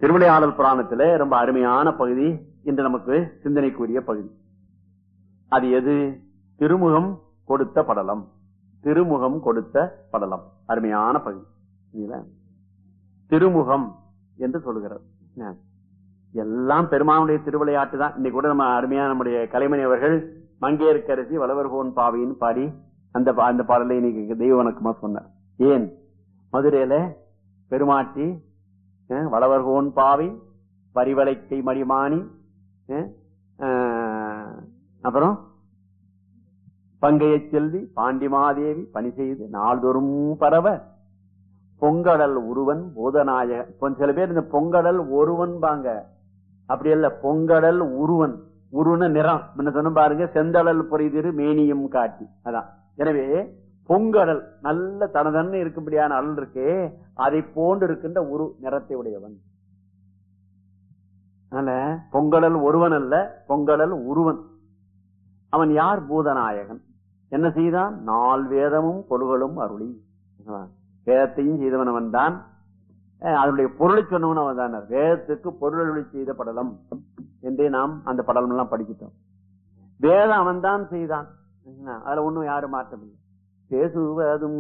திருவிளையாடல் புராணத்திலே ரொம்ப அருமையான பகுதி இன்று நமக்கு சிந்தனைக்குரிய பகுதி அது எது திருமுகம் கொடுத்த படலம் திருமுகம் கொடுத்த படலம் அருமையான பகுதி சரிங்களா? திருமுகம் என்று சொல்லுகிறார் என்ன? எல்லாம் பெருமானுடைய திருவிளையாட்டு தான் இன்னைக்கு கூட நம்ம அருமையான நம்முடைய கலைமணி அவர்கள் மங்கையர்க்கரசி வளவர்கோன் பாவின்னு பாடி அந்த பா- அந்த பாடலை இன்னைக்கு தெய்வ வணக்கமா சொன்னார் ஏன் மதுரையில பெருமாட்டி அஹ், வளவர்கோன் பாவி வரிவளைக்கை மடிமானி அஹ், அஹ், அப்புறம் பங்கைய செல்வி பாண்டிமாதேவி பணி செய்து நாள்தோறும் பரவ பொங்கடல் உருவன் போதநாயக கொஞ்ச சில பேர் இந்த பொங்கடல் ஒருவன் பாங்க அப்படி அல்ல பொங்கடல் உருவன் உருவன நிறம் முன்ன சொன்ன பாருங்க செந்தடல் பொறிதிரு மேனியும் காட்டி அதான் எனவே பொங்கடல் நல்ல தனதன்னு இருக்கும்படியான அடல் இருக்கே அதை போன்று இருக்கின்ற உரு நிறத்தை உடையவன் அதனால பொங்கடல் ஒருவன் அல்ல பொங்கடல் உருவன் அவன் யார் பூதநாயகன் என்ன செய்தான் நால் வேதமும் பொருள்களும் அருளி வேதத்தையும் செய்தவன் அவன் தான் அதனுடைய பொருளை சொன்னவன் அவன் தான் வேதத்துக்கு பொருள் அருளி செய்த படலம் என்றே நாம் அந்த படலம் எல்லாம் படிக்கிட்டோம் வேதம் அவன் தான் செய்தான் என்ன, அதுல ஒண்ணும் யாரும் மாற்றமில்லை பேசுவதும்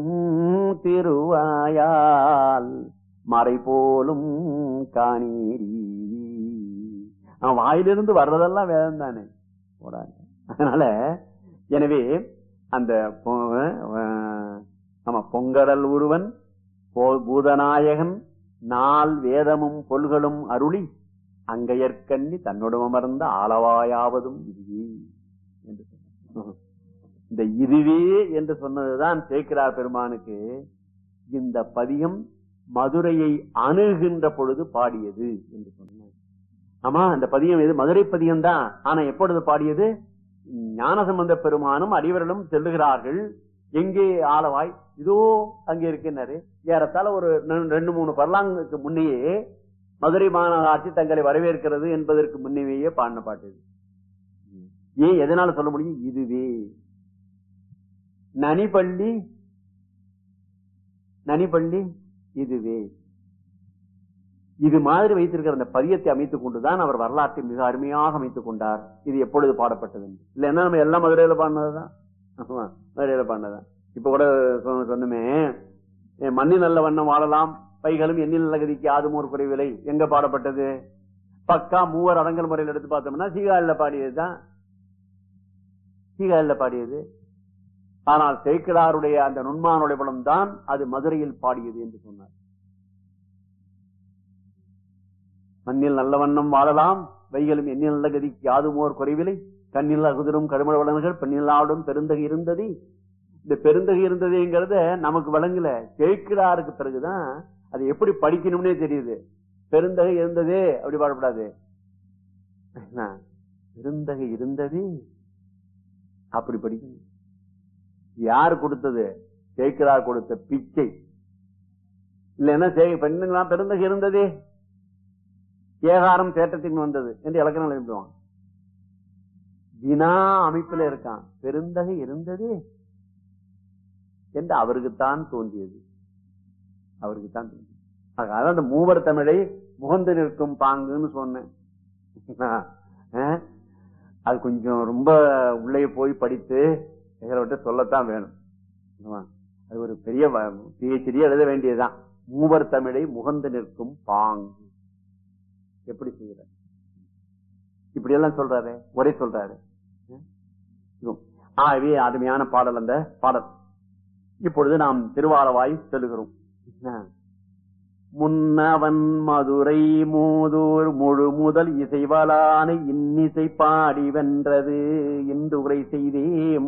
திருவாயால் மறை போலும் காணீரி அவன் வாயிலிருந்து வர்றதெல்லாம் வேதம் தானே போடாது அதனால எனவே அந்த பொ- அஹ் ஆமா பொங்கடல் ஒருவன் போ- பூதநாயகன் நால் வேதமும் பொல்களும் அருளி அங்கையற்கண்ணி தன்னுடன் அமர்ந்த ஆளவாயாவதும் இதுவே என்று சொன்னார். இந்த இதுவே என்று சொன்னதுதான் சேக்கிரார் பெருமானுக்கு இந்த பதியம் மதுரையை அணுகின்ற பொழுது பாடியது என்று சொன்னார் ஆமா இந்த பதியம் எது மதுரை பதியம் தான் ஆனா எப்பொழுது பாடியது ஞானசம்பந்த பெருமானும் அடிவர்களும் செல்லுகிறார்கள் எங்கே ஆளவாய் இதோ அங்கே இருக்கின்றாரு ஏறத்தாழ ஒரு ரெண்டு- ரெண்டு மூணு பர்லாங்குக்கு முன்னையே மதுரை மாநகராட்சி தங்களை வரவேற்கிறது என்பதற்கு முன்னேயே பாடின பாட்டு இது ஏன் எதனால சொல்ல முடியும் இதுவே நனிபள்ளி நனிபள்ளி இதுவே இது மாதிரி வைத்திருக்கிற அந்த பதியத்தை அமைத்துக் கொண்டுதான் அவர் வரலாற்றை மிக அருமையாக அமைத்துக் கொண்டார் இது எப்பொழுது பாடப்பட்டது என்று. இல்லைன்னா நம்ம எல்லாம் மதுரையில பாடினதுதான் ஆமா, மதுரையில பாடினதுதான் இப்ப கூட சொன்ன- சொன்னமே "என் மண்ணில் நல்ல வண்ணம் வாழலாம் பைகளும் எண்ணில் நல்ல கதிக்கு ஆதுமோர் குறைவில்லை எங்க பாடப்பட்டது பக்கா மூவர் அடங்கல் முறையில் எடுத்து பார்த்தோம்னா சீகாழில பாடியதுதான் சீகாழில பாடியது ஆனால் சேக்கிழாருடைய அந்த நுண்மானுடைய படம் தான் அது மதுரையில் பாடியது என்று சொன்னார் மண்ணில் நல்ல வண்ணம் வாழலாம் வைகளும் எண்ணில் நல்ல கதிக்கு யாதுமோர் குறைவில்லை கண்ணில் அகுதிரும் கருமழ வளன்கள் பெண்ணில் ஆடும் பெருந்தகை இருந்தது இந்த பெருந்தகை இருந்ததுங்கிறத நமக்கு வழங்கல கேட்கிறாருக்கு பிறகுதான் அது எப்படி படிக்கணும்னே தெரியுது பெருந்தகை இருந்ததே அப்படி பாடப்படாது என்ன? பெருந்தகை இருந்ததே அப்படி படிக்கணும் யார் கொடுத்தது கேட்கிறார் கொடுத்த பிச்சை இல்லைன்னா சே- பெண்ணுங்களாம் பெருந்தகை இருந்ததே ஏகாரம் தேட்டத்தின் வந்தது என்று இலக்கணம் எழுதிடுவாங்க வினா அமைப்பில் இருக்கான் பெருந்தகை இருந்ததே என்று அவருக்குத்தான் தோன்றியது அவருக்குத்தான் தோன்றியது ஆக, அதான் அந்த மூவர் தமிழை முகந்து நிற்கும் பாங்குன்னு சொன்னேன் ஆ? அது கொஞ்சம் ரொம்ப உள்ளே போய் படித்து எங்களை சொல்லத்தான் வேணும் ஆமா. அது ஒரு பெரிய பிஹெச்டி எழுத வேண்டியதுதான் மூவர் தமிழை முகந்து நிற்கும் பாங்கு எப்படி செய்யற இப்படி எல்லாம் சொல்றாரு ஒரே சொல்றாரு ம். ஆகவே அருமையான பாடல் அந்த பாடல் இப்பொழுது நாம் திருவாரவாய் செல்லுகிறோம் என்ன? முன்னவன் மதுரை மூதூர் முழு முதல் இசைவலானை இன்னிசை பாடி வென்றது என்று உரை செய்தேன்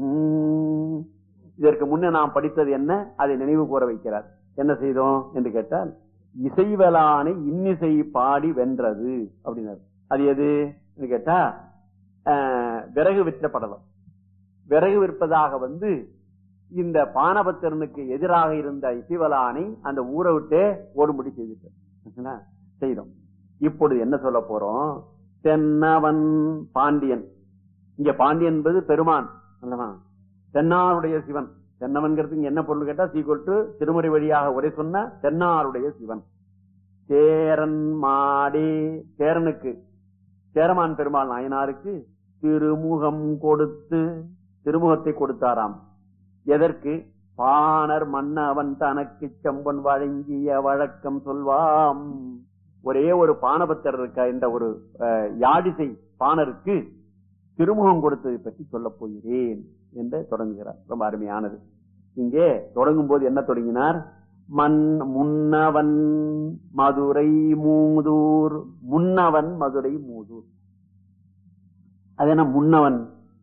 இதற்கு முன்ன நாம் படித்தது என்ன அதை நினைவு கூற வைக்கிறார் என்ன செய்தோம் என்று கேட்டால் இசைவலானை இன்னிசை பாடி வென்றது அப்படின்னாரு அது எது என்று கேட்டா ஆஹ், விறகு விற்ற படலம் விறகு விற்பதாக வந்து இந்த பானபத்திரனுக்கு எதிராக இருந்த இசைவலானை அந்த ஊரை விட்டே ஓடும்படி செய்துட்டார் செய்தோம் இப்பொழுது என்ன சொல்ல போறோம் தென்னவன் பாண்டியன் இங்க பாண்டியன் என்பது பெருமான் அல்லவா தென்னாருடைய சிவன் தென்னவன்கிறதுக்கு என்ன பொருள் கேட்டா சீக்கிரம் திருமுறை வழியாக உரை சொன்ன தென்னாருடைய சிவன் சேரன் மாடே சேரனுக்கு சேரமான் பெருமாள் நாயனாருக்கு திருமுகம் கொடுத்து திருமுகத்தை கொடுத்தாராம் எதற்கு பாணர் மன்னவன் தனக்கு செம்பன் வழங்கிய வழக்கம் சொல்வாம் ஒரே ஒரு பானபத்தர் இருக்க என்ற ஒரு அஹ், யாழிசை பாணருக்கு திருமுகம் கொடுத்ததை பற்றி சொல்லப் போகிறேன் என்று தொடங்குகிறார் ரொம்ப அருமையானது இங்கே தொடங்கும் போது என்ன தொடங்கினார் மண் முன்னவன் மதுரை மூதூர் முன்னவன் மதுரை மூதூர் அது என்ன முன்னவன்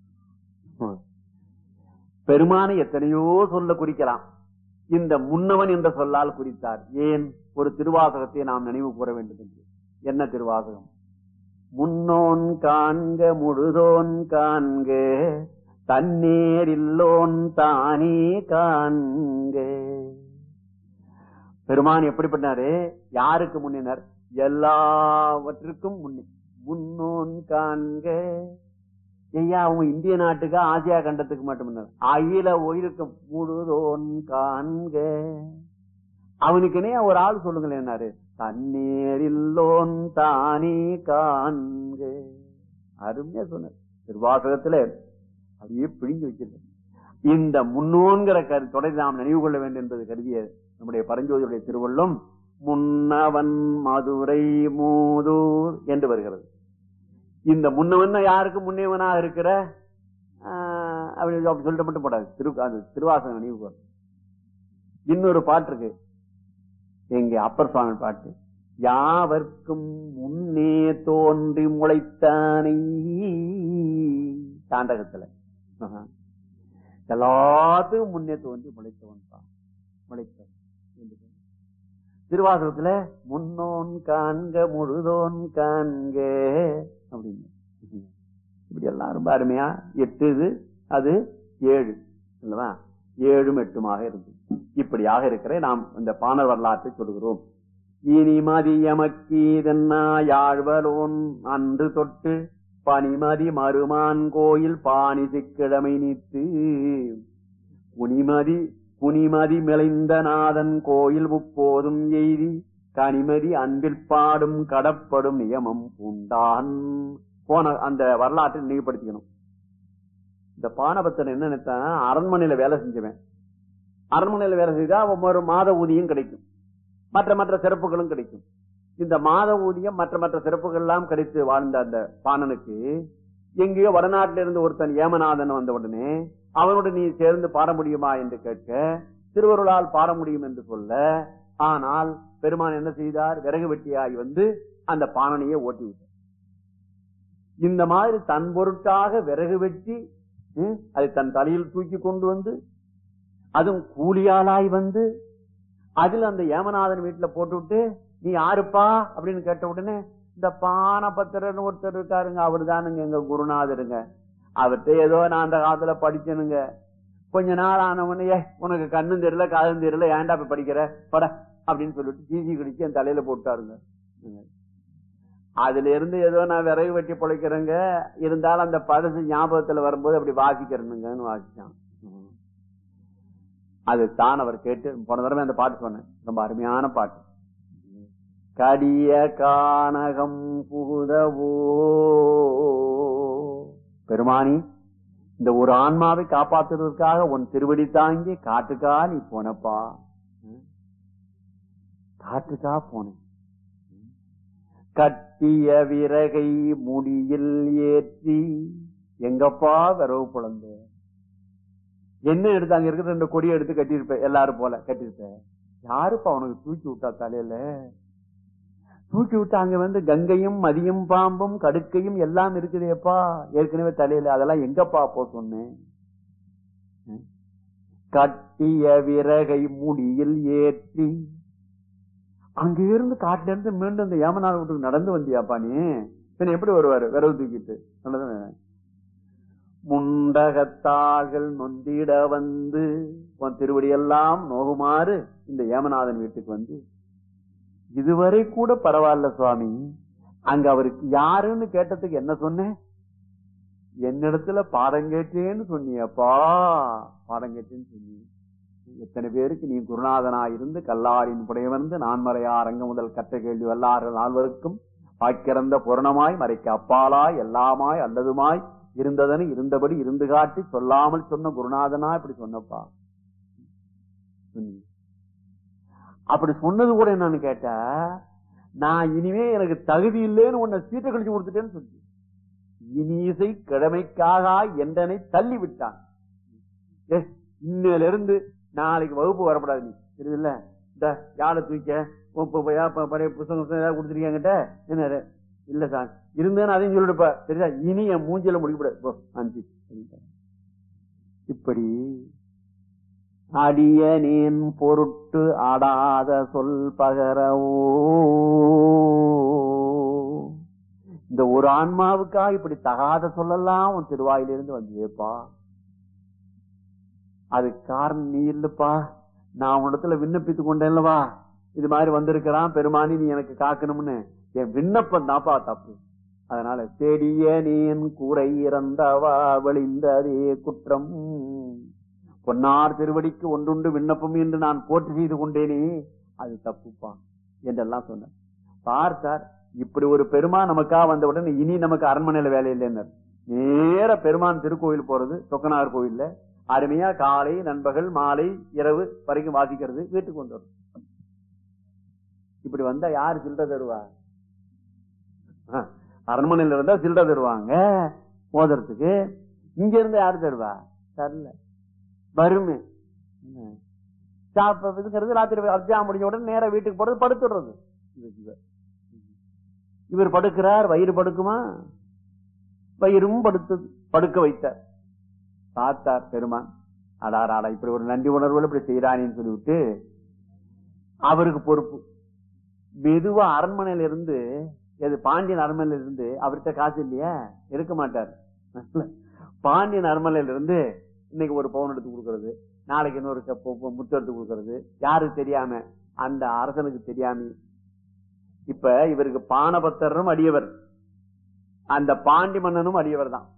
பெருமானை எத்தனையோ சொல்ல குறிக்கலாம் இந்த முன்னவன் என்ற சொல்லால் குறித்தார் ஏன் ஒரு திருவாசகத்தை நாம் நினைவு கூற வேண்டும் என்று என்ன திருவாசகம் முன்னோன் காண்க முழுதோன் காண்க தன்னேரில்லோன் தானே காண்க பெருமான் எப்படிப்பட்டாரு யாருக்கு முன்னினர் எல்லாவற்றிற்கும் முன்னே முன்னோன் காண்க ஐயா அவங்க இந்திய நாட்டுக்கு ஆசியா கண்டத்துக்கு மட்டும் அகில உயிருக்கும் முழுதோன் காண்க அவனுக்குனே ஒரு ஆள் சொல்லுங்களேன்னாரு தண்ணீரில்லோன் தானே காண்க அருமையா சொன்னார் திருவாசகத்துல அப்படியே பிழிஞ்சு வச்சிருக்க இந்த முன்னோன்கிற கரு தொடர்ந்து நாம் நினைவு கொள்ள வேண்டும் என்பது கருதிய நம்முடைய பரஞ்சோதியுடைய திருவள்ளும் முன்னவன் மதுரை மூதூர் என்று வருகிறது இந்த முன்னவன் யாருக்கு முன்னேவனாக இருக்கிற ஆஹ், அப்படி அப்படி சொல்லிட்டு மட்டும் போடாது திரு அது திருவாசகம் நினைவு கூறும். இன்னொரு பாட்டு இருக்கு எங்க அப்பர் சுவாமி பாட்டு யாவர்க்கும் முன்னே தோன்றி முளைத்தானை தாண்டகத்துல ஆஹா. எல்லாத்துக்கும் முன்னே தோன்றி முளைத்தவன் தான் முளைத்தவன் என்று சொன்னார். திருவாசகத்துல முன்னோன் காண்க முழுதோன் காண்க அப்படின்னு இப்படி எல்லாம் ரொம்ப அருமையா எட்டு இது அது ஏழு இல்லவா ஏழும் எட்டுமாக இருந்து இப்படியாக இருக்கிற நாம் இந்த பாணர் வரலாற்றை சொல்கிறோம் இனி மதியமக்கீதன்னா யாழ்வலோன் அன்று தொட்டு பனிமதி மருமான் கோயில் பாணிசை கிழமை நீத்து புனிமதி புனிமதி மிளைந்த நாதன் கோயில் முப்போதும் எய்தி கனிமதி அன்பில் பாடும் கடப்படும் நியமம் பூண்டான் போன அந்த வரலாற்றை நினைவுபடுத்திக்கணும் இந்த பானபத்தன் என்ன நினைத்தான் அரண்மனையில வேலை செஞ்சவன் அரண்மனையில வேலை செய்தா அவன் ஒரு மாத ஊதியம் கிடைக்கும் மற்ற மற்ற சிறப்புகளும் கிடைக்கும் இந்த மாத ஊதியம் மற்ற மற்ற சிறப்புகள் எல்லாம் கிடைத்து வாழ்ந்த அந்த பாணனுக்கு எங்கேயோ வடநாட்டில இருந்து ஒருத்தன் ஏமநாதன் வந்த உடனே அவனோடு நீ சேர்ந்து பாட முடியுமா என்று கேட்க திருவருளால் பாட முடியும் என்று சொல்ல ஆனால் பெருமான் என்ன செய்தார் விறகு வெட்டியாய் வந்து அந்த பாணனையே ஓட்டி விட்டார் இந்த மாதிரி தன் பொருட்டாக விறகு வெட்டி ம், அதை தன் தலையில் தூக்கி கொண்டு வந்து அதுவும் கூலியாளாய் வந்து அதுல அந்த ஏமநாதன் வீட்டுல போட்டுவிட்டு நீ யாருப்பா அப்படின்னு கேட்ட உடனே இந்த பானபத்திரன்னு ஒருத்தர் இருக்காருங்க அவர் தானுங்க எங்க குருநாதருங்க அவர்கிட்ட ஏதோ நான் அந்த காலத்துல படிச்சனுங்க கொஞ்ச நாள் ஆன உடனே "ஏய், உனக்கு கண்ணும் தெரியல காதும் தெரியல ஏன்டா போய் படிக்கிற பட அப்படின்னு சொல்லிட்டு ஜிஜி கடிச்சு என் தலையில போட்டாருங்க அதுல இருந்து ஏதோ நான் விறகு வெட்டி பொழைக்கிறேங்க இருந்தாலும் அந்த பழசு ஞாபகத்துல வரும்போது அப்படி வாசிக்கிறேனுங்கன்னு வாசிச்சான் ம். அது தான் அவர் கேட்டு போன தடவை அந்த பாட்டு சொன்னேன் ரொம்ப அருமையான பாட்டு கடிய கானகம் புகுதவோ பெருமானி இந்த ஒரு ஆன்மாவை காப்பாத்துறதுக்காக உன் திருவடி தாங்கி காட்டுக்கா நீ போனப்பா ம். காட்டுக்கா போனேன் ம். கட்டிய விறகை முடியில் ஏற்றி எங்கப்பா விரவு புலந்த என்ன எடுத்து அங்க இருக்கிற ரெண்டு கொடியை எடுத்து கட்டியிருப்ப எல்லாரும் போல கட்டியிருப்ப யாருப்பா உனக்கு தூக்கி விட்டா தலையில தூக்கி விட்டு அங்க வந்து கங்கையும் மதியும் பாம்பும் கடுக்கையும் எல்லாம் இருக்குதேப்பா ஏற்கனவே தலையில அதெல்லாம் எங்கப்பா போ சொன்னேன் ம்? கட்டிய விறகை முடியில் ஏற்றி அங்க இருந்து காட்டுல இருந்து மீண்டும் இந்த ஏமநாத வீட்டுக்கு நடந்து வந்தியாப்பா நீ பின்ன எப்படி வருவாரு விறகு தூக்கிட்டு நல்லதானே? முண்டகத்தாள்கள் நொந்திட வந்து உன் திருவடியெல்லாம் நோகுமாறு இந்த ஏமநாதன் வீட்டுக்கு வந்து இதுவரை கூட பரவாயில்ல சுவாமி அங்க அவருக்கு யாருன்னு கேட்டதுக்கு என்ன சொன்னேன் என்னிடத்துல பாடம் கேட்டேன்னு சொன்னியப்பா பாடம் கேட்டேன்னு சொன்னி எத்தனை பேருக்கு நீ குருநாதனா இருந்து கல்லாரின் புடையவர்ந்து நான்மறையார் அரங்க முதல் கற்ற கேள்வி வல்லார்கள் நால்வருக்கும் வாக்கிறந்த பூரணமாய் மறைக்க அப்பாலாய் எல்லாமாய் அல்லதுமாய் இருந்ததனு இருந்தபடி இருந்து காட்டி சொல்லாமல் சொன்ன குருநாதனா இப்படி சொன்னப்பா சொன்னீங்க. அப்படி சொன்னது கூட என்னன்னு கேட்டா நான் இனிமே எனக்கு தகுதி இல்லைன்னு உன்னை சீட்டை கழிச்சு கொடுத்துட்டேன்னு சொல்லி இனிசை கிழமைக்காக என்றனை தள்ளி விட்டான் ஏ, இன்னையில இருந்து நாளைக்கு வகுப்பு வரப்படாது நீ தெரியல இந்த யாழை தூக்க உப்பு பையா, ப- பழைய புத்தகம் புத்தகம் ஏதாவது கொடுத்துருக்கியாங்கிட்ட என்ன இது? இல்ல சார் இருந்தேன்னு அதையும் சொல்லிடுப்ப சரியா இனி என் மூஞ்சில முடிக்கப்படாது போ அஞ்சு இப்படி அடியனேன் பொருட்டு ஆடாத சொல் பகரவோ இந்த ஒரு ஆன்மாவுக்கா இப்படி தகாத சொல்லலாம் உன் திருவாயிலிருந்து வந்ததேப்பா அது காரணம் நீ இல்லப்பா நான் உன்னிடத்துல விண்ணப்பித்து கொண்டேன்லவா இது மாதிரி வந்திருக்கிறான் பெருமானி நீ எனக்கு காக்கணும்னு என் விண்ணப்பம் தான்ப்பா தப்பு அதனால தேடிய நீன் கூரை இறந்தவா வெளிந்ததே குற்றம் பொன்னார் திருவடிக்கு ஒன்றுண்டு விண்ணப்பம் என்று நான் போற்றி செய்து கொண்டேனே அது தப்புப்பா என்றெல்லாம் சொன்னேன் பார் சார் இப்படி ஒரு பெருமான் நமக்கா வந்தவுடன் இனி நமக்கு அரண்மனையில வேலை இல்லைன்னு நேர பெருமான் திருக்கோயில் போறது சொக்கனார் கோயில்ல அருமையா காலை நண்பகல் மாலை இரவு வரைக்கும் வாசிக்கிறது வீட்டுக்கு கொண்டு வரும் இப்படி வந்தா யாரு சில்லற தருவா ஆ, அரண்மனையில இருந்தா சில்லற தருவாங்க மோதுறதுக்கு இங்க இருந்து யாரு தருவா தரல வறுமை என்ன? சாப்ப இதுங்கிறது ராத்திரி அர்ஜா முடிஞ்ச உடனே நேரா வீட்டுக்கு போறது படுத்துடுறது இது இவர். இவர் படுக்கிறார் வயிறு படுக்குமா வயிறும் படுத்தது படுக்க வைத்தார் பார்த்தார் பெருமான் அடார் ஆடா இப்படி ஒரு நன்றி உணர்வுல இப்படி செய்யறானேன்னு சொல்லிவிட்டு அவருக்கு பொறுப்பு மெதுவா அரண்மனையில இருந்து எது பாண்டியன் அரண்மனையில இருந்து அவர்கிட்ட காசு இல்லையா இருக்க மாட்டார் பாண்டியன் அரண்மனையில இருந்து இன்னைக்கு ஒரு பவுன் எடுத்து கொடுக்கறது நாளைக்கு இன்னொரு கப் பு- முத்து எடுத்து கொடுக்கறது யாருக்கு தெரியாம அந்த அரசனுக்கு தெரியாம இப்ப இவருக்கு பானபத்தரும் அடியவர் அந்த பாண்டி மன்னனும் அடியவர் தான்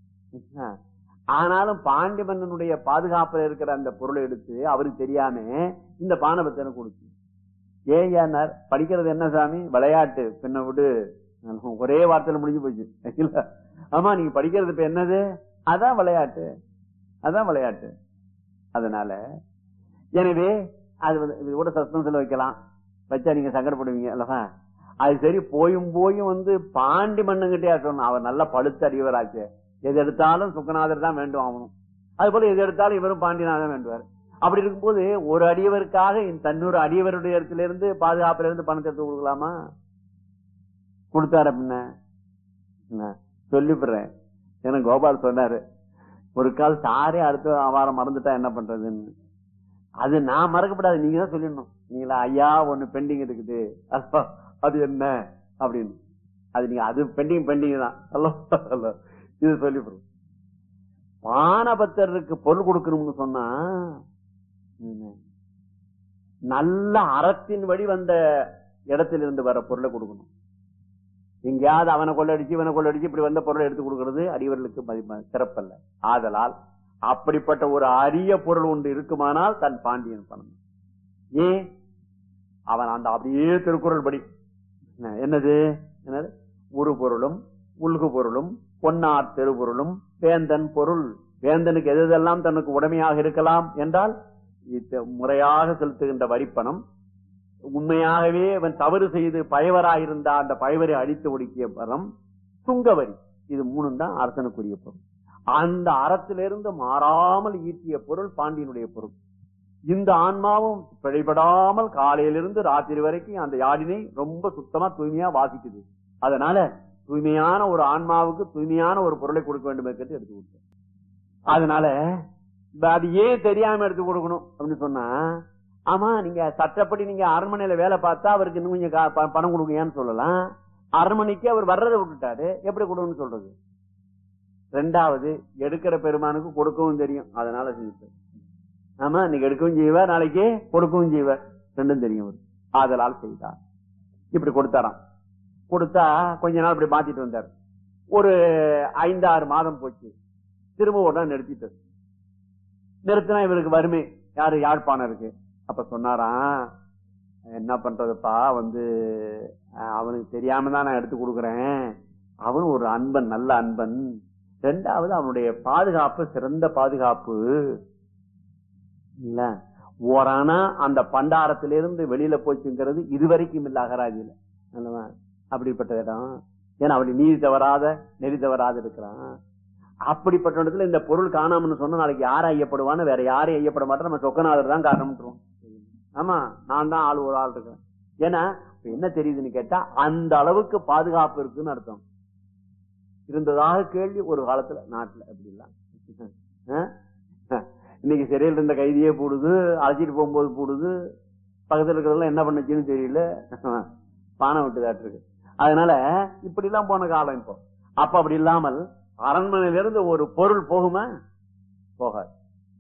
ஆனாலும் பாண்டி மன்னனுடைய பாதுகாப்புல இருக்கிற அந்த பொருளை எடுத்து அவருக்கு தெரியாம இந்த பானபத்தனை கொடுத்து ஏன் ஏன்னார் படிக்கிறது என்ன சாமி விளையாட்டு பின்ன விடு ஒரே வார்த்தையில முடிஞ்சு போச்சு இல்ல ஆமா நீங்க படிக்கிறது இப்ப என்னது அதான் விளையாட்டு அதான் விளையாட்டு அதனால எனவே அது வந்து இது கூட சஸ்பென்ஸ்ல வைக்கலாம் வச்சா நீங்க சங்கடப்படுவீங்க அல்லவா அது சரி போயும் போயும் வந்து பாண்டி மண்ணுங்கிட்டே சொல்லணும் அவர் நல்ல பழுத்த அடியவராச்சு எது எடுத்தாலும் சுக்கநாதர் தான் வேண்டும் ஆகணும் அது போல எது எடுத்தாலும் இவரும் பாண்டியநாதன் வேண்டுவார் அப்படி இருக்கும்போது ஒரு அடியவருக்காக இந்த தன்னூறு அடியவருடைய இடத்துல இருந்து பாதுகாப்புல இருந்து பணத்தை எடுத்து கொடுக்கலாமா கொடுத்தாரு அப்படின்ன என்ன? சொல்லிவிடுறேன் ஏன்னா கோபால் சொன்னாரு ஒரு கால் சாரே அடுத்த வாரம் மறந்துட்டா என்ன பண்றதுன்னு அது நான் மறக்கப்படாது நீங்க தான் சொல்லிடணும் நீங்களா ஐயா ஒண்ணு பெண்டிங் இருக்குது அப்ப அது என்ன அப்படின்னு அது நீங்க அது பெண்டிங் பெண்டிங் தான் அல்ல அல்ல. இது சொல்லிவிடுறோம் பானபத்தருக்கு பொருள் கொடுக்கணும்னு சொன்னா என்ன? நல்ல அறத்தின் வழி வந்த இடத்துல இருந்து வர பொருளை கொடுக்கணும் எங்கேயாவது அவனை கொள்ளடிச்சு இவனை கொள்ளடிச்சு இப்படி வந்த பொருளை எடுத்து கொடுக்கிறது அடியவர்களுக்கு மதிப்பு சிறப்பல்ல ஆதலால் அப்படிப்பட்ட ஒரு அரிய பொருள் ஒன்று இருக்குமானால் தன் பாண்டியன் பண்ணணும் ஏன் அவன் அந்த அப்படியே திருக்குறள் படி என்ன- என்னது என்னது உரு பொருளும் உள்கு பொருளும் பொன்னார் தெருபொருளும் வேந்தன் பொருள் வேந்தனுக்கு எது எதெல்லாம் தனக்கு உடமையாக இருக்கலாம் என்றால் இது முறையாக செலுத்துகின்ற வரிப்பணம் உண்மையாகவே அவன் தவறு செய்து பயவராயிருந்த அந்த பயவரை அடித்து ஒடுக்கிய பணம் சுங்கவரி இது மூணும் தான் அரசனுக்குரிய பொருள் அந்த அறத்திலிருந்து மாறாமல் ஈட்டிய பொருள் பாண்டியனுடைய பொருள் இந்த ஆன்மாவும் பிழைபடாமல் காலையிலிருந்து ராத்திரி வரைக்கும் அந்த யாழினை ரொம்ப சுத்தமா தூய்மையா வாசிக்குது அதனால தூய்மையான ஒரு ஆன்மாவுக்கு தூய்மையான ஒரு பொருளை கொடுக்க வேண்டும் என்று எடுத்து கொடுத்தேன் அதனால இப்ப அது ஏன் தெரியாம எடுத்து கொடுக்கணும் அப்படின்னு சொன்னா ஆமா நீங்க சட்டப்படி நீங்க அரண்மனையில வேலை பார்த்தா அவருக்கு இன்னும் கொஞ்சம் கா- ப- பணம் கொடுங்கன்னு சொல்லலாம் அரண்மனைக்கு அவர் வர்றதை விட்டுட்டாரு எப்படி கொடுக்கணும்னு சொல்றது ரெண்டாவது எடுக்கிற பெருமானுக்கு கொடுக்கவும் தெரியும் அதனால செஞ்சுட்டார் ஆமா இன்னைக்கு எடுக்கவும் செய்வார் நாளைக்கு கொடுக்கவும் செய்வார் ரெண்டும் தெரியும் அவருக்கு. ஆதலால் செய்தார் இப்படி கொடுத்தாராம் கொடுத்தா கொஞ்ச நாள் இப்படி மாத்திட்டு வந்தார் ஒரு ஐந்தாறு மாதம் போச்சு திரும்ப உடனே நிறுத்திட்டார் நிறுத்தினா இவருக்கு வறுமை யாரு யாழ்ப்பாணம் இருக்கு அப்ப சொன்னாராம் என்ன பண்றதுப்பா வந்து அஹ், அவனுக்கு தெரியாம தான் நான் எடுத்து கொடுக்குறேன் அவன் ஒரு அன்பன் நல்ல அன்பன் ரெண்டாவது அவனுடைய பாதுகாப்பு சிறந்த பாதுகாப்பு இல்ல ஓரானா அந்த பண்டாரத்திலிருந்து வெளியில போச்சுங்கிறது இதுவரைக்கும் இல்ல அகராதியில அல்லவா? அப்படிப்பட்ட இடம் ஏன்னா அப்படி நீதி தவறாத நெறி தவறாத இருக்கிறான் அப்படிப்பட்ட இடத்துல இந்த பொருள் காணாமன்னு சொன்னா நாளைக்கு யார் ஐயப்படுவான்னு வேற யாரையும் ஐயப்பட மாட்டோம் நம்ம சொக்கநாதர் தான் காரணம் ஆமா நான் தான் ஆள் ஒரு ஆள் இருக்கேன் ஏன்னா இப்ப என்ன தெரியுதுன்னு கேட்டா அந்த அளவுக்கு பாதுகாப்பு இருக்குன்னு அர்த்தம் இருந்ததாக கேள்வி ஒரு காலத்துல நாட்டுல அப்படிலாம் ஆ? இன்னைக்கு சிறையில் இருந்த கைதியே போடுது அழைச்சிட்டு போகும்போது போடுது பக்கத்துல இருக்கிறதெல்லாம் என்ன பண்ணுச்சுன்னு தெரியல பானை விட்டு இருக்கு அதனால இப்படி எல்லாம் போன காலம் இப்போ அப்ப அப்படி இல்லாமல் அரண்மனையில இருந்து ஒரு பொருள் போகுமா போகாது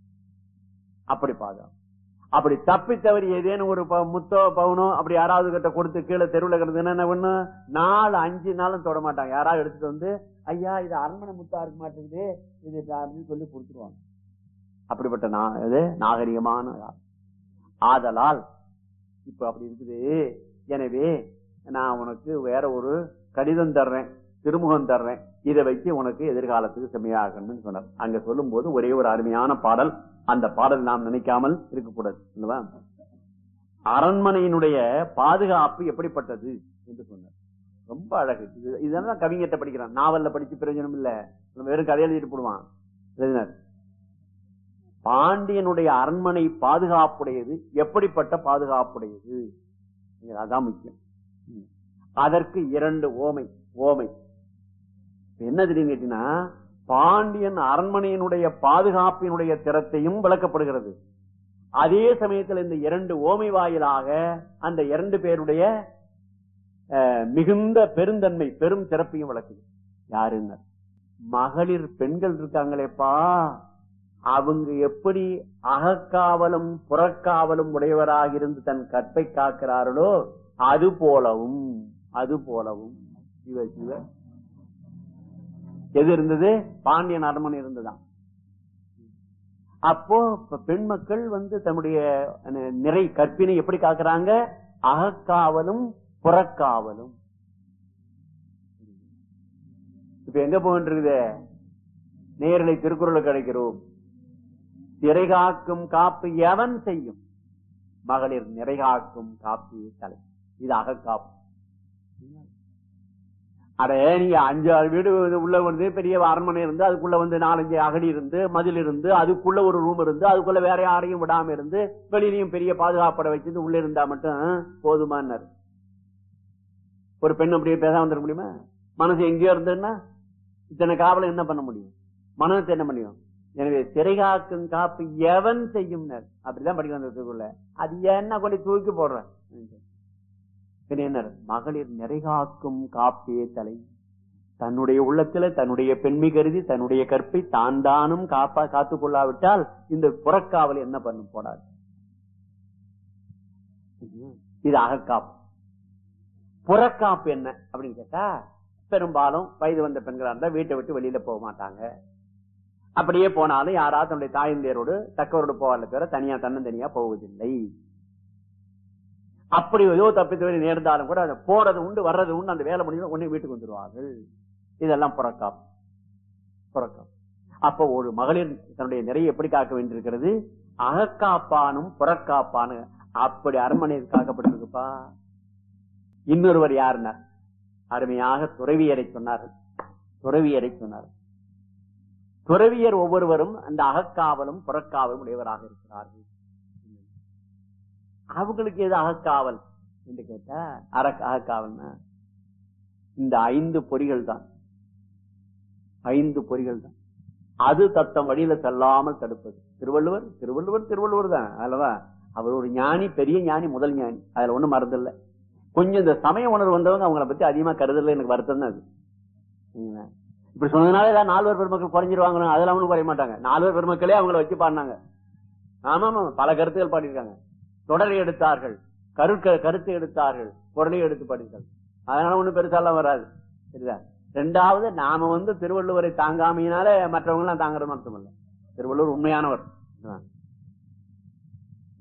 அப்படி பாதுகாப்பு அப்படி தப்பி தவறி ஏதேனும் ஒரு ப- முத்தோ பவுனோ அப்படி யாராவது கிட்ட கொடுத்து கீழே தெருவில் கிடந்து என்ன பண்ணு நாலு அஞ்சு நாளும் தொட மாட்டாங்க யாராவது எடுத்துட்டு வந்து ஐயா இது அரண்மனை முத்தா இருக்க மாட்டேங்குது இது அப்படின்னு சொல்லி கொடுத்துருவாங்க அப்படிப்பட்ட நா- இது நாகரிகமான காலம். ஆதலால் இப்ப அப்படி இருக்குது எனவே நான் உனக்கு வேற ஒரு கடிதம் தர்றேன் திருமுகம் தர்றேன் இதை வச்சு உனக்கு எதிர்காலத்துக்கு செம்மையாகணும்னு சொன்னார் அங்க சொல்லும் போது ஒரே ஒரு அருமையான பாடல் அந்த பாடல் நாம் நினைக்காமல் இருக்கக்கூடாது இல்லவா அரண்மனையினுடைய பாதுகாப்பு எப்படிப்பட்டது என்று சொன்னார் ரொம்ப அழகு இது இதெல்லாம் கவிஞர்கிட்ட படிக்கிறான் நாவல்ல படிச்சு பிரயோஜனம் இல்ல நம்ம வெறும் கதை எழுதிட்டு போடுவான் எழுதினார் பாண்டியனுடைய அரண்மனை பாதுகாப்புடையது எப்படிப்பட்ட பாதுகாப்புடையது அதான் முக்கியம் ம். அதற்கு இரண்டு ஓமை ஓமை இப்ப என்ன தெரியும் கேட்டீங்கன்னா பாண்டியன் அரண்மனையினுடைய பாதுகாப்பினுடைய திறத்தையும் விளக்கப்படுகிறது அதே சமயத்தில் இந்த இரண்டு ஓமை வாயிலாக அந்த இரண்டு பேருடைய அஹ், மிகுந்த பெருந்தன்மை பெரும் சிறப்பையும் விளக்குது யாருங்க மகளிர் பெண்கள் இருக்காங்களேப்பா அவங்க எப்படி அகக்காவலும் புறக்காவலும் உடையவராக இருந்து தன் கற்பை காக்கிறார்களோ அது போலவும் அது போலவும் சிவ சிவ எது இருந்தது பாண்டியன் அரண்மனை இருந்ததாம் அப்போ இப்ப பெண் மக்கள் வந்து தன்னுடைய அஹ், நிறை கற்பினை எப்படி காக்குறாங்க அகக்காவலும் புறக்காவலும் இப்ப எங்க போகிட்டு இருக்குது நேரலை திருக்குறளுக்கு கிடைக்கிறோம் திரைகாக்கும் காப்பு எவன் செய்யும் மகளிர் நிறைகாக்கும் காப்பு தலை இது அகக்காப்பு அட நீங்க அஞ்சு ஆறு வீடு உள்ள வந்து பெரிய அரண்மனை இருந்து அதுக்குள்ள வந்து நாலஞ்சு அகடி இருந்து மதில் இருந்து அதுக்குள்ள ஒரு ரூம் இருந்து அதுக்குள்ள வேற யாரையும் விடாம இருந்து வெளியிலையும் பெரிய பாதுகாப்பட வச்சிருந்து உள்ள இருந்தா மட்டும் போதுமானார் ஒரு பெண் அப்படியே பேசாம வந்துட முடியுமா மனசு எங்கேயோ இருந்ததுன்னா இத்தனை காவலை என்ன பண்ண முடியும் மனசை என்ன முடியும் எனவே சிறைகாக்கும் காப்பு எவன் செய்யும் அப்படிதான் படிக்கணும் அந்த இதுக்குள்ள அது என்ன கொண்டு தூக்கி போடுறேன் என்ன மகளிர் நிறைகாக்கும் காப்பே தலை தன்னுடைய உள்ளத்துல தன்னுடைய பெண்மை கருதி தன்னுடைய கற்பை தான் தானும் காப்பா காத்துக் கொள்ளாவிட்டால் இந்த புறக்காவல் என்ன பண்ணும் போடாது இது அகக்காப்பு புறக்காப்பு என்ன அப்படின்னு கேட்டா பெரும்பாலும் வயது வந்த பெண்களா இருந்தா வீட்டை விட்டு வெளியில போக மாட்டாங்க அப்படியே போனாலும் யாராவது தன்னுடைய தாயந்தியரோடு தக்கவரோடு போவாத தவிர தனியா தன்னந்தனியா போவதில்லை அப்படி ஏதோ தப்பித்து வெளியே நேர்ந்தாலும் கூட அது போறது உண்டு வர்றது உண்டு அந்த வேலை முடிஞ்சு உடனே வீட்டுக்கு வந்துருவார்கள் இதெல்லாம் புறக்காப்பு புறக்காப்பு அப்ப ஒரு மகளிர் தன்னுடைய நிறைய எப்படி காக்க வேண்டியிருக்கிறது அகக்காப்பானும் புறக்காப்பானு அப்படி அரண்மனை காக்கப்பட்டிருக்குப்பா இன்னொருவர் யாருன்னா அருமையாக துறவியரை சொன்னார்கள் துறவியரை சொன்னார்கள் துறவியர் ஒவ்வொருவரும் அந்த அகக்காவலும் புறக்காவலும் உடையவராக இருக்கிறார்கள் அவங்களுக்கு எது அகக்காவல் என்று கேட்டா அற அகக்காவல்னா இந்த ஐந்து பொறிகள் தான் ஐந்து பொறிகள் தான் அது தத்தம் வழியில செல்லாமல் தடுப்பது திருவள்ளுவர் திருவள்ளுவர் திருவள்ளுவர் தான் அல்லவா அவர் ஒரு ஞானி பெரிய ஞானி முதல் ஞானி அதுல ஒண்ணும் மறதில்லை கொஞ்சம் இந்த சமய உணர்வு வந்தவங்க அவங்கள பத்தி அதிகமா கருதல எனக்கு வருத்தம் தான் அது சரிங்களா? இப்படி சொன்னதுனால ஏதாவது நால்வர் பெருமக்கள் குறைஞ்சிருவாங்க அதெல்லாம் ஒண்ணும் குறைய மாட்டாங்க நால்வர் பெருமக்களே அவங்கள வச்சு பாடினாங்க ஆமா ஆமா பல கருத்துகள் பாடியிருக்காங்க தொடரை எடுத்தார்கள் கருக்க கருத்து எடுத்தார்கள் பொருளை எடுத்து பாடியிருக்காங்க அதனால ஒண்ணும் பெருசாலாம் வராது சரிதா ரெண்டாவது நாம வந்து திருவள்ளுவரை தாங்காமையினால மற்றவங்க எல்லாம் தாங்குறது அர்த்தம் இல்ல திருவள்ளுவர் உண்மையானவர் ஆ.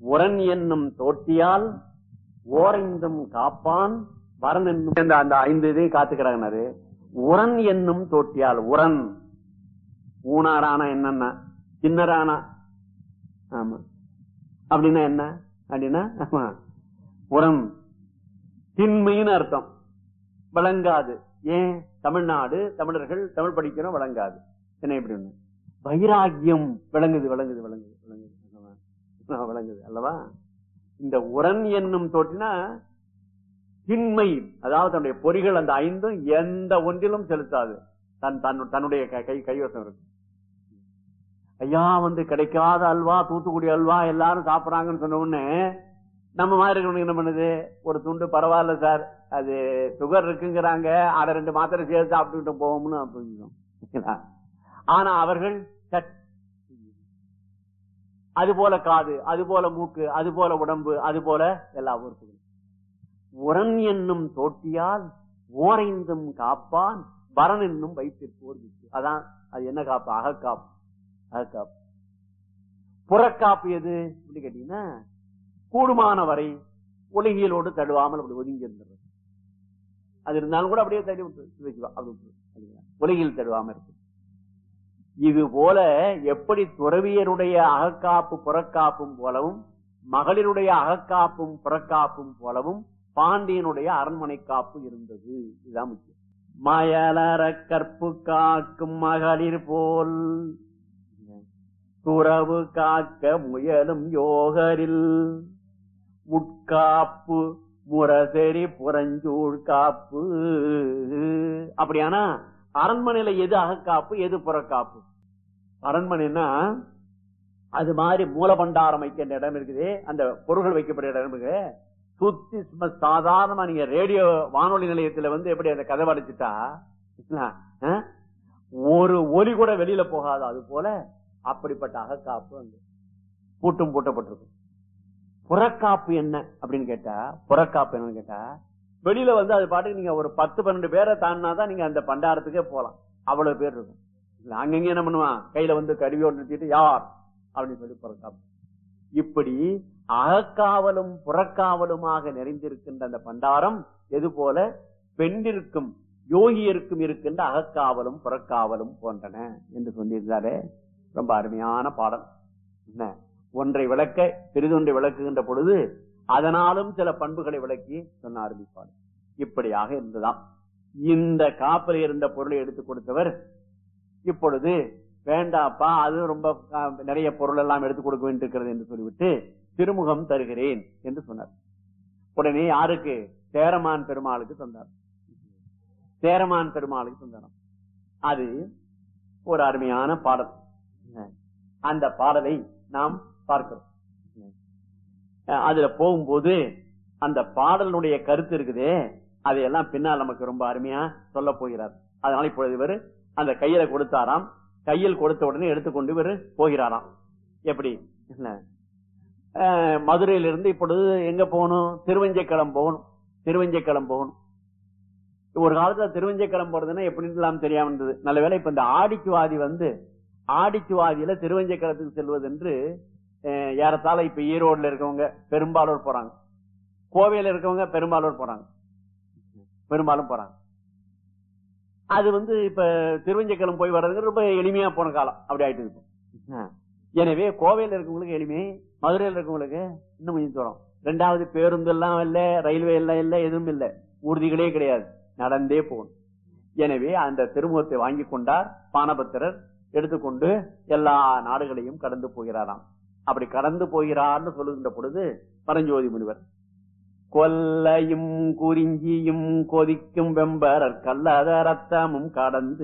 உரன் என்னும் தோட்டியால் ஓரைந்தும் காப்பான் வரன் என்னும் அந்த அந்த ஐந்து இதையும் காத்துக்கிறாங்கனாரு உரன் என்னும் தோட்டியால் உரன் ஊனாரானா என்னன்னா சின்னரானா ஆமா அப்படின்னா என்ன அப்படின்னா ஆமா உரம் திண்மைன்னு அர்த்தம் விளங்காது ஏன் தமிழ்நாடு தமிழர்கள் தமிழ் படிக்கிறோம் விளங்காது என்ன இப்படி ஒண்ணு வைராக்கியம் விளங்குது விளங்குது விளங்குது விளங்குது அல்லவா? விளங்குது அல்லவா இந்த உரன் என்னும் தோற்றினா திண்மை அதாவது தன்னுடைய பொறிகள் அந்த ஐந்தும் எந்த ஒன்றிலும் செலுத்தாது தன் தன் தன்னுடைய கை- கை கைவசம் இருக்கு ஐயா வந்து கிடைக்காத அல்வா தூத்துக்குடி அல்வா எல்லாரும் சாப்பிடுறாங்கன்னு சொன்ன உடனே நம்ம மாதிரி இருக்கிறவங்க என்ன பண்ணுது ஒரு துண்டு பரவாயில்ல சார் அது சுகர் இருக்குங்கிறாங்க அதை ரெண்டு மாத்திரை சேர்த்து சாப்பிட்டுக்கிட்டு போவோம்னு அப்படின்னு ஆனா அவர்கள் சட் அது போல காது அது போல மூக்கு அது போல உடம்பு அது போல எல்லா உறுப்புகளும் உரன் என்னும் தோட்டியால் ஓரைந்தும் காப்பான் பரன் என்னும் வைத்திருப்போர் வித்து அதான் அது என்ன காப்பு அகக்காப்பு அகக்காப்பு புறக்காப்பு எது அப்படின்னு கேட்டீங்கன்னா கூடுமான வரை ஒழுங்கியலோடு தடுவாமல் அப்படி ஒதுங்கி இருந்துடுறது அது இருந்தாலும் கூட அப்படியே தடி விட்டு வச்சுவா அப்படி விட்டுரு. அப்படிங்களா? ஒழுங்கில் தடுவாம இருக்கு இது போல எப்படி துறவியருடைய அகக்காப்பு புறக்காப்பும் போலவும் மகளிருடைய அகக்காப்பும் புறக்காப்பும் போலவும் பாண்டியனுடைய அரண்மனை காப்பு இருந்தது இதுதான் முக்கியம் மயலற கற்பு காக்கும் மகளிர் போல் துறவு காக்க முயலும் யோகரில் உட்காப்பு முரசெறி புறஞ்சூழ் காப்பு அப்படியானா அரண்மனையில எது அகக்காப்பு எது புறக்காப்பு அரண்மனைன்னா அது மாதிரி மூலபண்டாரம் வைக்கின்ற இடம் இருக்குது அந்த பொருள்கள் வைக்கப்படுற இடம் இருக்கு சுத்தி சும்மா சாதாரணமா நீங்க ரேடியோ வானொலி நிலையத்துல வந்து எப்படி அந்த கதவை அடைச்சிட்டா ஆ? ஒரு ஒலி கூட வெளியில போகாது அது போல அப்படிப்பட்ட அகக்காப்பு அங்க பூட்டும் பூட்டப்பட்டிருக்கும் புறக்காப்பு என்ன அப்படின்னு கேட்டா புறக்காப்பு என்னன்னு கேட்டா வெளியில வந்து அது பாட்டுக்கு நீங்க ஒரு பத்து பன்னெண்டு பேரை தாண்டினாதான் நீங்க அந்த பண்டாரத்துக்கே போலாம் அவ்வளவு பேர் இருக்கும் இல்ல, அங்கங்க என்ன பண்ணுவான் கையில வந்து கருவியோடு நிறுத்திட்டு யார் அப்படின்னு சொல்லி புறக்காப்பு இப்படி அகக்காவலும் புறக்காவலுமாக நிறைந்திருக்கின்ற அந்த பண்டாரம் எது போல பெண்டிற்கும் யோகியருக்கும் இருக்கின்ற அகக்காவலும் புறக்காவலும் போன்றன என்று சொல்லியிருந்தாரே ரொம்ப அருமையான பாடம் என்ன ஒன்றை விளக்க பெரிதொன்றை விளக்குகின்ற பொழுது அதனாலும் சில பண்புகளை விளக்கி சொன்ன ஆரம்பிப்பார் இப்படியாக இருந்ததாம் இந்த காப்பில் இருந்த பொருளை எடுத்துக் கொடுத்தவர் இப்பொழுது வேண்டாப்பா அது ரொம்ப ஆ, நிறைய பொருள் எல்லாம் எடுத்துக் கொடுக்க வேண்டியிருக்கிறது என்று சொல்லிவிட்டு திருமுகம் தருகிறேன் என்று சொன்னார் உடனே யாருக்கு சேரமான் பெருமாளுக்கு சொன்னார் சேரமான் பெருமாளுக்கு சொன்னாராம் அது ஒரு அருமையான பாடல் அந்த பாடலை நாம் பார்க்கிறோம் அஹ் அதுல போகும்போது அந்த பாடலுடைய கருத்து இருக்குதே அதையெல்லாம் பின்னால் நமக்கு ரொம்ப அருமையா சொல்ல போகிறார் அதனால இப்பொழுது இவர் அந்த கையில கொடுத்தாராம் கையில் கொடுத்த உடனே எடுத்துக்கொண்டு இவர் போகிறாராம் எப்படி என்ன அஹ் மதுரையிலிருந்து இப்பொழுது எங்க போகணும் திருவஞ்சைக்களம் போகணும் திருவஞ்சைக்களம் போகணும் ஒரு காலத்துல திருவஞ்சைக்களம் போறதுன்னா எப்படின்னு எல்லாம் தெரியாம இருந்தது நல்ல வேளை இப்ப இந்த ஆடிச்சுவாதி வந்து ஆடிச்சுவாதியில திருவஞ்சைக்களத்துக்கு செல்வது என்று அஹ், ஏறத்தாழ இப்ப ஈரோடுல இருக்கவங்க பெரும்பாலூர் போறாங்க கோவையில இருக்கவங்க பெரும்பாலூர் போறாங்க பெரும்பாலும் போறாங்க அது வந்து இப்ப திருவஞ்சைக்களம் போய் வர்றதுக்கு ரொம்ப எளிமையா போன காலம் அப்படி ஆயிட்டு இருக்கும் அஹ். எனவே கோவையில இருக்கவங்களுக்கு எளிமை மதுரையில இருக்கவங்களுக்கு இன்னும் கொஞ்சம் தூரம் ரெண்டாவது பேருந்து எல்லாம் இல்ல ரயில்வே எல்லாம் இல்ல எதுவும் இல்ல ஊர்திகளே கிடையாது நடந்தே போகணும் எனவே அந்த திருமுகத்தை வாங்கி கொண்டார் பானபத்திரர் எடுத்துக்கொண்டு எல்லா நாடுகளையும் கடந்து போகிறாராம் அப்படி கடந்து போகிறார்னு சொல்லுகின்ற பொழுது பரஞ்சோதி முனிவர் கொல்லையும் குறிஞ்சியும் கொதிக்கும் வெம்பரர் கல்லத ரத்தமும் கடந்து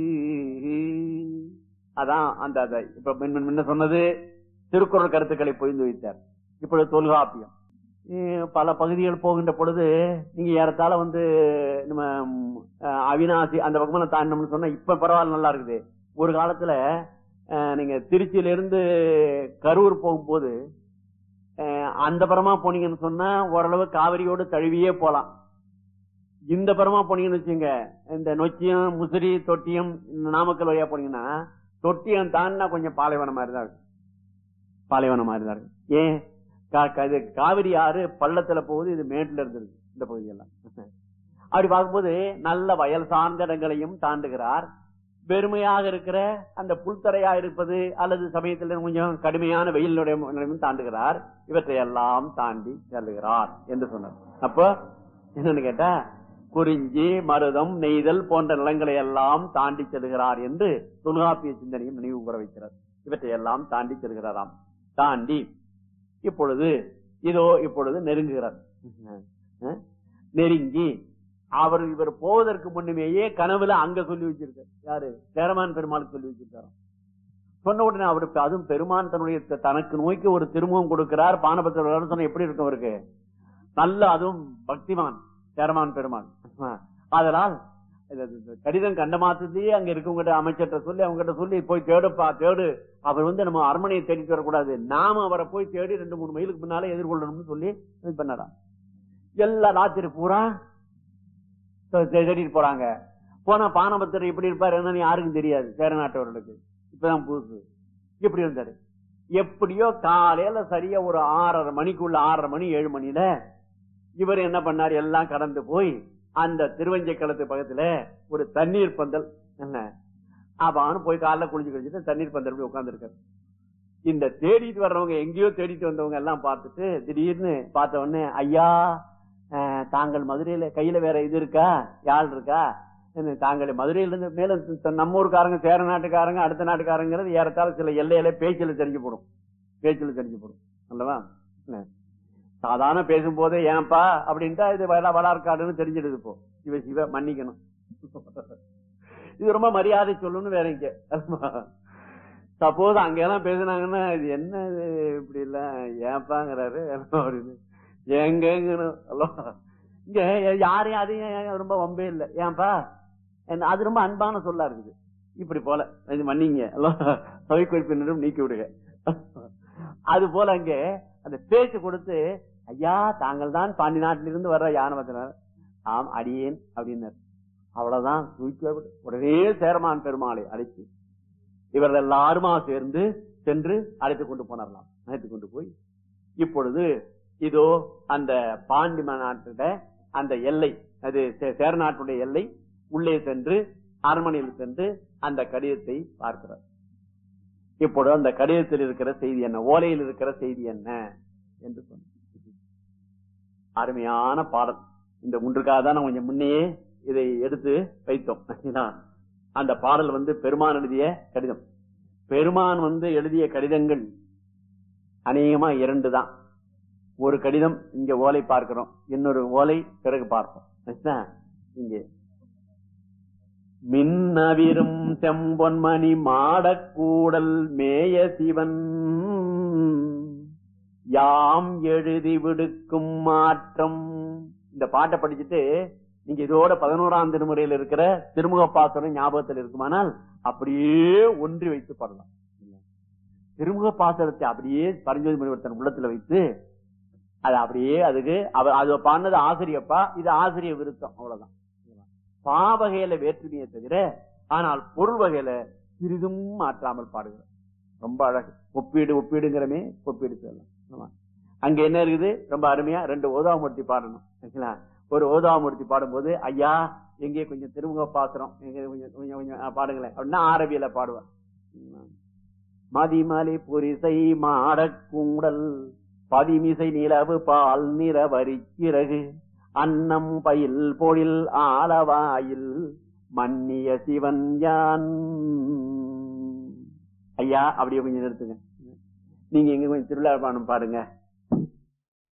அதான் அந்த அந்த இப்ப முன்ன முன்ன சொன்னது திருக்குறள் கருத்துக்களை பொய்ந்து வைத்தார் இப்பொழுது தொல்காப்பியம் அஹ் பல பகுதிகள் போகின்ற பொழுது நீங்க ஏறத்தாழ வந்து நம்ம ம், அஹ், அவினாசி அந்த பக்கமெல்லாம் தாண்டோம்னு சொன்னா இப்ப பரவாயில்ல நல்லா இருக்குது ஒரு காலத்துல அஹ், நீங்க திருச்சியில இருந்து கரூர் போகும்போது அஹ், அந்த பரமா போனீங்கன்னு சொன்னா ஓரளவு காவிரியோடு தழுவியே போலாம் இந்த பரமா போனீங்கன்னு வச்சுங்க இந்த நொச்சியம் முசிறி தொட்டியம் இந்த நாமக்கல் வழியா போனீங்கன்னா தொட்டியம் தாண்டினா கொஞ்சம் பாலைவனம் மாதிரி தான் இருக்கும் பாலைவனம் மாதிரி தான் இருக்கும் ஏன் கா- கா- இது காவிரி ஆறு பள்ளத்துல போகுது இது மேட்டுல இருந்திருக்கு இந்த பகுதியெல்லாம் அப்படி பார்க்கும்போது நல்ல வயல் சார்ந்த இடங்களையும் தாண்டுகிறார் வெறுமையாக இருக்கிற அந்த புல்தரையா இருப்பது அல்லது சமயத்தில் கொஞ்சம் கடுமையான வெயிலுடைய நிலையும் தாண்டுகிறார் இவற்றை எல்லாம் தாண்டி செல்லுகிறார் என்று சொன்னார் அப்போ என்னன்னு கேட்டா குறிஞ்சி மருதம் நெய்தல் போன்ற நிலங்களை எல்லாம் தாண்டி செல்கிறார் என்று தொல்காப்பிய சிந்தனையும் நினைவு கூற வைக்கிறார் இவற்றை எல்லாம் தாண்டி செல்கிறாராம் தாண்டி இப்பொழுது இதோ இப்பொழுது நெருங்குகிறார் அஹ், நெருங்கி அவர் இவர் போவதற்கு முன்னுமேயே கனவுல அங்க சொல்லி வச்சிருக்கார் யாரு சேரமான் பெருமாள் சொல்லி வச்சிருக்காராம் சொன்ன உடனே அவருக்கு அதுவும் பெருமான் தன்னுடைய த- தனக்கு நோய்க்கு ஒரு திருமுகம் கொடுக்கிறார் பானபத்திர சொன்ன எப்படி இருக்கும் அவருக்கு நல்ல அதுவும் பக்திமான் சேரமான் பெருமான் அதனால் இது- இது- இது கடிதம் கண்ட மாத்தத்தையே அங்க இருக்கவங்கிட்ட அமைச்சர்கிட்ட சொல்லி அவங்ககிட்ட சொல்லி போய் தேடுப்பா தேடு அவர் வந்து நம்ம அரண்மனையை தேடிட்டு வரக்கூடாது நாம அவரை போய் தேடி ரெண்டு மூணு மைலுக்கு முன்னால எதிர்கொள்ளணும்னு சொல்லி இது பண்ணடா எல்லா ராத்திரி பூரா தே- தே- தேடிட்டு போறாங்க போனா பானபத்திரம் எப்படி இருப்பாரு என்னன்னு யாருக்கும் தெரியாது சேர நாட்டவர்களுக்கு இப்பதான் புதுசு இப்படி இருந்தாரு எப்படியோ காலையில சரியா ஒரு ஆறரை மணிக்குள்ள ஆறரை மணி ஏழு மணில இவர் என்ன பண்ணார் எல்லாம் கடந்து போய் அந்த திருவஞ்சை களத்து பக்கத்துல ஒரு தண்ணீர் பந்தல் என்ன அப்பான்னு போய் காலைல குளிச்சு குளிச்சுட்டு தண்ணீர் பந்தல் போய் உட்கார்ந்துருக்காரு இந்த தேடிட்டு வர்றவங்க எங்கேயோ தேடிட்டு வந்தவங்க எல்லாம் பார்த்துட்டு திடீர்னு பார்த்த உடனே ஐயா அஹ், தாங்கள் மதுரையில கையில வேற இது இருக்கா யாழ் இருக்கா என்ன, தாங்கள் மதுரையில இருந்து மேல த- நம்ம ஊருக்காரங்க சேர நாட்டுக்காரங்க அடுத்த நாட்டுக்காரங்கிறது ஏறத்தாழ சில எல்லையில பேச்சில் தெரிஞ்சு போடும் பேச்சில் தெரிஞ்சு போடும் அல்லவா என்ன? சாதாரண பேசும்போதே ஏன்பா அப்படின்ட்டா இது வள வளார்காடுன்னு தெரிஞ்சிடுது இப்போ சிவ சிவ மன்னிக்கணும் இது ரொம்ப மரியாதை சொல்லணும்னு வேற இங்க சப்போஸ் அங்கெல்லாம் பேசுனாங்கன்னா இது என்ன இது இப்படி இல்ல ஏன்பாங்கிறாரு அப்படின்னு எங்கங்கணும் அல்லோ இங்க யாரையும் அதையும் ரொம்ப வம்பே இல்லை ஏன்பா என்ன- அது ரொம்ப அன்பான சொல்லா இருக்குது இப்படி போல இது மன்னிங்க அல்லோ சவை குறிப்பினரும் நீக்கி விடுங்க அது போல அங்கே அந்த பேச்சு கொடுத்து ஐயா தாங்கள் தான் பாண்டி நாட்டிலிருந்து வர்ற யானவத்தினர் ஆம் அடியேன் அப்படின்னார் அவ்வளவுதான் தூக்கி விட்டு உடனே சேரமான் பெருமாளை அழைத்து இவர்கள் எல்லாருமா சேர்ந்து சென்று அழைத்து கொண்டு போனாரலாம் அழைத்து கொண்டு போய் இப்பொழுது இதோ அந்த பாண்டி நாட்டுட அந்த எல்லை அது சே- சேர நாட்டுடைய எல்லை உள்ளே சென்று அரண்மனையில் சென்று அந்த கடிதத்தை பார்க்கிறார் இப்பொழுது அந்த கடிதத்தில் இருக்கிற செய்தி என்ன ஓலையில் இருக்கிற செய்தி என்ன என்று சொன்ன அருமையான பாடல் இந்த ஒன்றுக்காக தான் நான் கொஞ்சம் முன்னையே இதை எடுத்து வைத்தோம் ஏன்னா, அந்த பாடல் வந்து பெருமான் எழுதிய கடிதம் பெருமான் வந்து எழுதிய கடிதங்கள் அநேகமா இரண்டு தான் ஒரு கடிதம் இங்க ஓலை பார்க்கிறோம் இன்னொரு ஓலை பிறகு பார்ப்போம் சரிங்களா? இங்கே மின்னவிரும் செம்பொன்மணி மாடக்கூடல் மேய சிவன் யாம் எழுதி விடுக்கும் மாற்றம் இந்த பாட்டை படிச்சுட்டு நீங்க இதோட பதினோராம் திருமுறையில் இருக்கிற திருமுகப்பாசனம் ஞாபகத்தில் இருக்குமானால் அப்படியே ஒன்றி வைத்து பாடலாம் திருமுக பாசனத்தை அப்படியே பரஞ்சோதி முனிவர்த்தன் உள்ளத்துல வைத்து அது அப்படியே அதுக்கு அவ- அது பாடினது ஆசிரியப்பா இது ஆசிரிய விருத்தம் அவ்வளவுதான் பாவகையில வேற்றுமையை தவிர ஆனால் பொருள் வகையில சிறிதும் மாற்றாமல் பாடுகிறார் ரொம்ப அழகு ஒப்பீடு ஒப்பீடுங்கிறமே ஒப்பீடு சொல்லலாம் ஆமா. அங்க என்ன இருக்குது ரொம்ப அருமையா ரெண்டு ஓதாமூர்த்தி பாடணும் சரிங்களா? ஒரு ஓதாமூர்த்தி பாடும்போது ஐயா எங்கே கொஞ்சம் திருமுக பாசுறோம் எங்க கொஞ்சம் கொஞ்சம் கொஞ்சம் ஆ, பாடுங்களேன் அப்படின்னா ஆரபியில பாடுவேன் மதிமலை புரிசை மாடக்கூடல் பதிமிசை நிலவு பால் நிறவரி சிறகு அன்னம் பயில் பொழில் ஆலவாயில் மன்னிய சிவன் யான் ஐயா அப்படியே கொஞ்சம் நிறுத்துங்க நீங்க எங்க கொஞ்சம் திருவிழா பாடம் பாடுங்க